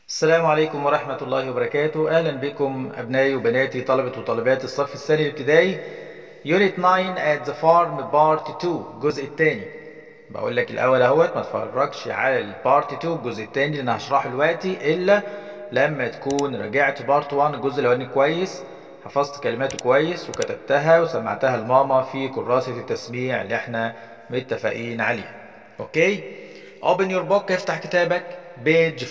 السلام عليكم ورحمة الله وبركاته أهلا بكم أبنائي وبناتي طلبة وطالبات الصف الثاني الابتدائي يونت 9 at the farm part 2 الجزء الثاني بقول لك الأول أهوت ما تفرجش على البارت 2 الجزء الثاني اللي أنا هشرحه دلوقتي إلا لما تكون راجعت بارت 1 الجزء الأولاني كويس حفظت كلماته كويس وكتبتها وسمعتها لماما في كراسة التسميع اللي احنا متفقين عليها اوكي open your book افتح كتابك page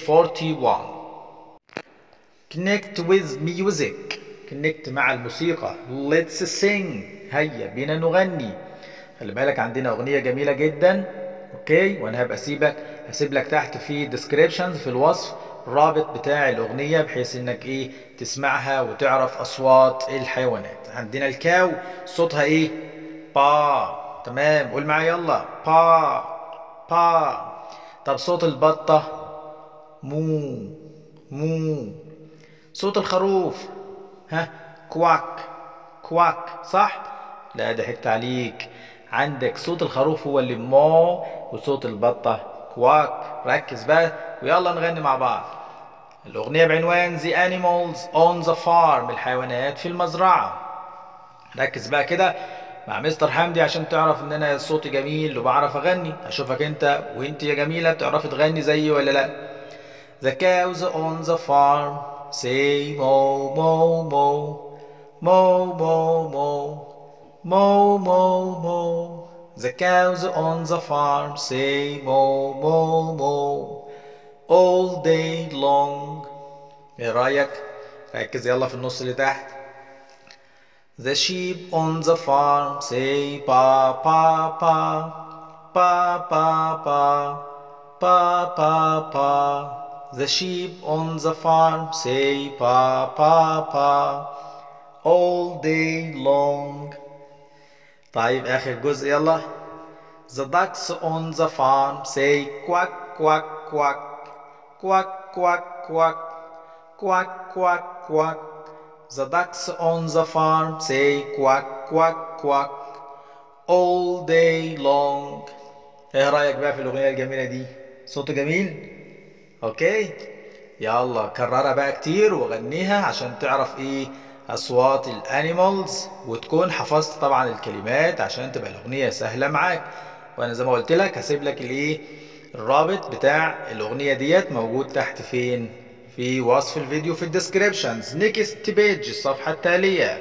41 connect with music connect مع الموسيقى let's sing هيا بينا نغني خلي بالك عندنا اغنية جميلة جدا اوكي وانا هبقى اسيبك هسيب لك تحت في descriptions في الوصف الرابط بتاع الاغنية بحيث انك ايه تسمعها وتعرف اصوات الحيوانات عندنا الكاو صوتها ايه با تمام قول معايا يلا با با طب صوت البطة مو مو صوت الخروف ها كواك كواك صح لا ضحكت عليك عندك صوت الخروف هو اللي مو وصوت البطة كواك ركز بقى ويلا نغني مع بعض الأغنية بعنوان The Animals on the Farm الحيوانات في المزرعة ركز بقى كده مع مستر حمدي عشان تعرف ان انا صوتي جميل وبعرف اغني اشوفك انت وانت يا جميلة بتعرفي تغني زيي ولا لا The cows on the farm say mo mo mo mo mo mo mo mo mo The cows on the farm say mo mo mo all day long ايه رايك ركز يلا في النص اللي تحت The sheep on the farm say pa pa pa pa pa pa pa pa pa The sheep on the farm say pa pa pa all day long طيب آخر جزء يلا The ducks on the farm say quack quack quack quack quack quack quack quack quack The ducks on the farm say quack quack quack all day long ايه رأيك بقى في الأغنية الجميلة دي صوته جميل اوكي يلا كررها بقى كتير وغنيها عشان تعرف ايه اصوات الانيمالز وتكون حفظت طبعا الكلمات عشان تبقى الاغنية سهلة معاك وانا زي ما قلت لك هسيب لك الايه الرابط بتاع الاغنية ديت موجود تحت فين في وصف الفيديو في الديسكريبشنز نيكست بيج الصفحة التالية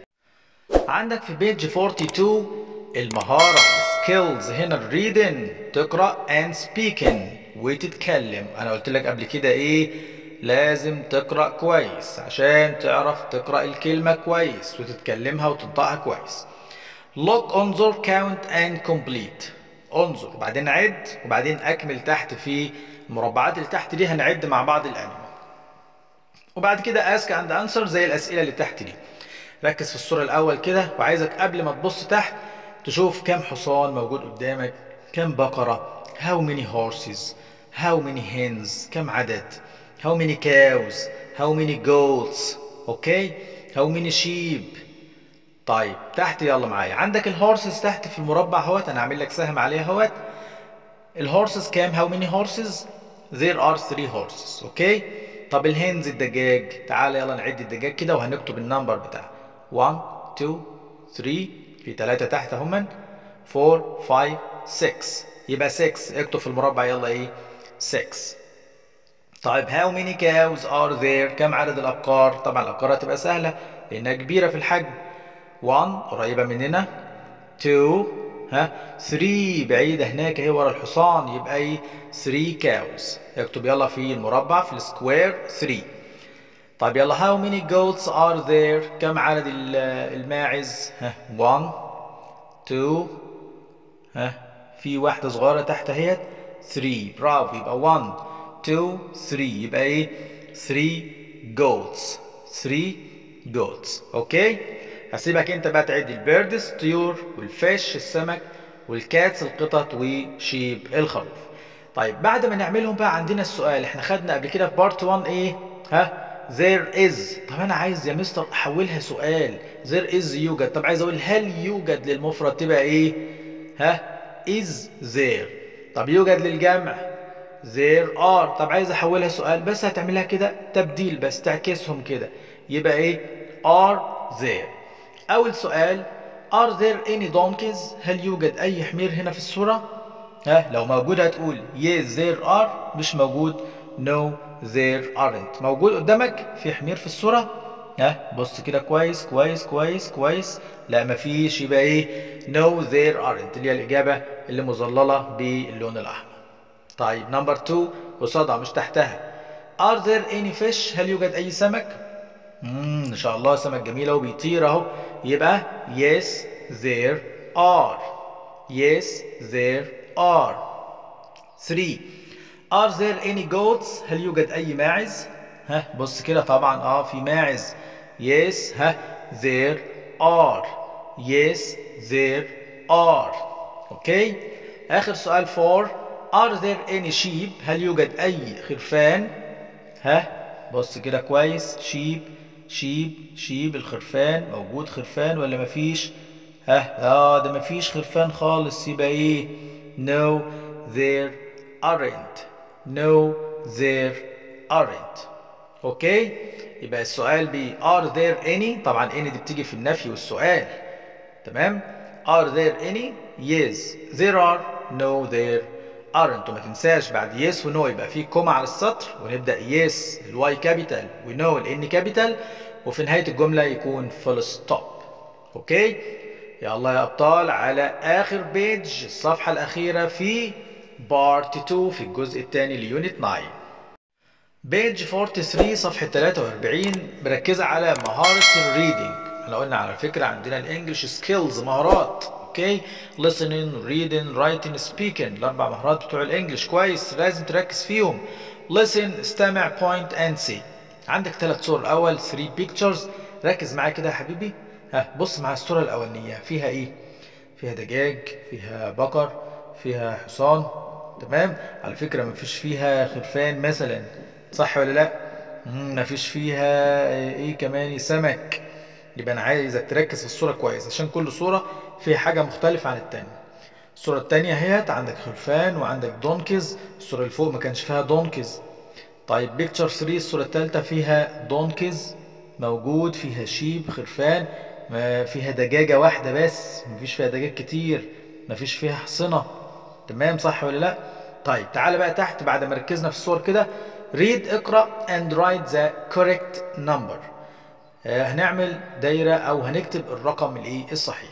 عندك في بيج 42 المهارة سكيلز هنا الريدن تقرأ and speaking وتتكلم انا قلت لك قبل كده ايه لازم تقرأ كويس عشان تعرف تقرأ الكلمة كويس وتتكلمها وتنطقها كويس look انظر count and complete انظر وبعدين عد وبعدين اكمل تحت في المربعات اللي تحت دي هنعد مع بعض الانيمال وبعد كده اسك اند انسر زي الاسئله اللي تحت دي ركز في الصوره الاول كده وعايزك قبل ما تبص تحت تشوف كم حصان موجود قدامك كم بقره how many horses how many hens كم عدد how many cows how many goats اوكي how many sheep طيب تحت يلا معايا عندك الهورسز تحت في المربع اهوت انا عامل لك سهم عليها اهوت الهورسز كام how many horses there are three horses اوكي طب الهنز الدجاج تعال يلا نعد الدجاج كده وهنكتب النمبر بتاعه 1 2 3 في 3 تحت اهما 4 5 6 يبقى 6 اكتب في المربع يلا ايه 6 طيب how many cows are there كم عدد الابقار طبعا الابقار هتبقى سهله لانها كبيره في الحجم 1 قريبه مننا 2 ها 3 بعيده هناك اهي ورا الحصان يبقى ايه 3 cows اكتب يلا في المربع في السكوير 3 طيب يلا how many goats are there كم عدد الماعز ها 1 2 ها في واحده صغيره تحت اهيت 3 برافو يبقى 1 2 3 يبقى ايه 3 goats 3 goats اوكي هسيبك انت بقى تعد البيردز الطيور والفيش السمك والكاتس القطط وشيب الخروف طيب بعد ما نعملهم بقى عندنا السؤال احنا خدنا قبل كده في بارت 1 ايه ها there is طب انا عايز يا مستر احولها سؤال there is يوجد طب عايز اقول هل يوجد للمفرد تبقى ايه ها is there طب يوجد للجمع there are طب عايز احولها سؤال بس هتعملها كده تبديل بس تعكسهم كده يبقى ايه are there اول سؤال are there any donkeys هل يوجد اي حمير هنا في الصورة ها لو موجود هتقول yes there are مش موجود no there aren't موجود قدامك في حمير في الصورة ها بص كده كويس كويس كويس كويس لا مفيش يبقى ايه no there aren't اللي هي الإجابة اللي مظللة باللون الأحمر طيب نمبر 2 قصادها مش تحتها are there any fish هل يوجد أي سمك مم ان شاء الله سمك جميل اهو بيطير اهو يبقى yes there are yes there are 3 are there any goats هل يوجد اي ماعز ها بص كده طبعا اه في ماعز yes ها there are yes there are اوكي اخر سؤال 4 are there any sheep هل يوجد اي خرفان ها بص كده كويس sheep شيب شيب الخرفان موجود خرفان ولا مفيش ها اه ده مفيش خرفان خالص يبقى ايه no there aren't no there aren't اوكي يبقى السؤال ب are there any طبعا any دي بتيجي في النفي والسؤال تمام are there any yes there are no there aren't وما تنساش بعد yes و no يبقى في كوما على السطر ونبدا yes الواي كابيتال ونو الان كابيتال وفي نهايه الجمله يكون فول ستوب اوكي يلا يا ابطال على اخر بيج الصفحه الاخيره في بارت 2 في الجزء الثاني ليونت 9 بيج 43 صفحه 43 مركزه على مهاره الريدنج احنا قلنا على فكره عندنا الانجليش سكيلز مهارات اوكي listening reading writing speaking الاربع مهارات بتوع الانجليش كويس لازم تركز فيهم listen استمع point and see عندك ثلاث صور الاول 3 pictures ركز معايا كده يا حبيبي ها بص مع الصوره الاولانيه فيها ايه فيها دجاج فيها بقر فيها حصان تمام على فكره مفيش فيها خرفان مثلا صح ولا لا مم، مفيش فيها ايه كمان سمك يبقى انا عايزك تركز في الصوره كويس عشان كل صوره فيها حاجه مختلفه عن التانية الصوره التانية اهيت عندك خرفان وعندك دونكيز الصوره اللي فوق ما كانش فيها دونكيز طيب بيكتشر 3 الصوره الثالثه فيها دونكيز موجود فيها شيب خرفان ما فيها دجاجه واحده بس مفيش فيها دجاج كتير مفيش فيها حصنه تمام صح ولا لا طيب تعالى بقى تحت بعد ما ركزنا في الصور كده read اقرا and write the correct number آه، هنعمل دايره او هنكتب الرقم الايه الصحيح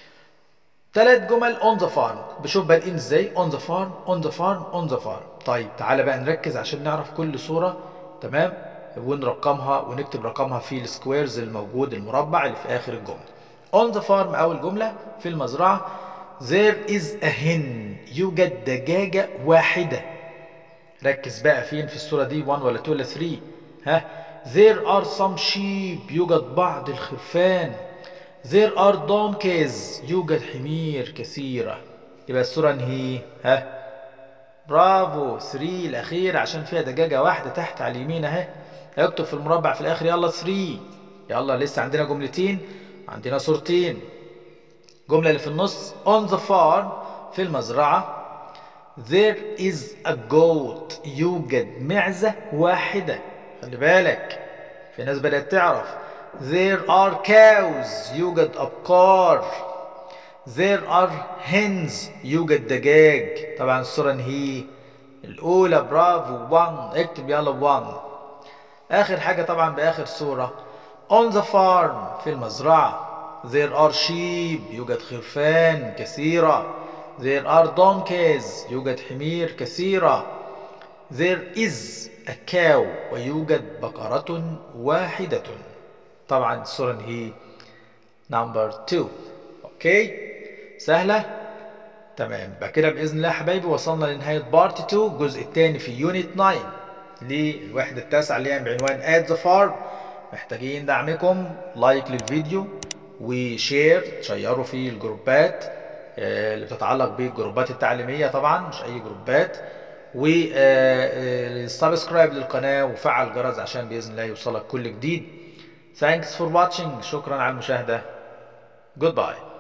ثلاث جمل on the farm بشوف بادئين ازاي on the farm on the farm on the farm طيب تعالى بقى نركز عشان نعرف كل صورة تمام ونرقمها ونكتب رقمها في السكويرز الموجود المربع اللي في اخر الجملة on the farm اول جملة في المزرعة there is a hen يوجد دجاجة واحدة ركز بقى فين في الصورة دي 1 ولا 2 ولا 3 ها there are some sheep يوجد بعض الخرفان There are donkeys يوجد حمير كثيرة يبقى الصورة انهي ها برافو 3 الأخير عشان فيها دجاجة واحدة تحت على اليمين اهي اكتب في المربع في الآخر يلا 3 يلا لسه عندنا جملتين عندنا صورتين الجملة اللي في النص on the farm في المزرعة there is a goat يوجد معزة واحدة خلي بالك في ناس بدأت تعرف There are cows يوجد أبقار There are hens يوجد دجاج طبعا الصورة انهي الأولى برافو 1 اكتب يلا 1 آخر حاجة طبعا بآخر صورة On the farm في المزرعة There are sheep يوجد خرفان كثيرة There are donkeys يوجد حمير كثيرة There is a cow ويوجد بقرة واحدة طبعا الصورة هي نمبر 2 اوكي سهلة تمام بقى كده بإذن الله يا حبايبي وصلنا لنهاية بارت 2 الجزء الثاني في يونت 9 للوحدة التاسعة اللي هي بعنوان ات ذا فارم محتاجين دعمكم لايك للفيديو وشير تشيروا في الجروبات آه، اللي بتتعلق بالجروبات التعليمية طبعا مش أي جروبات وسبسكرايب للقناة وفعل الجرس عشان بإذن الله يوصلك كل جديد Thanks for watching شكرا على المشاهدة Goodbye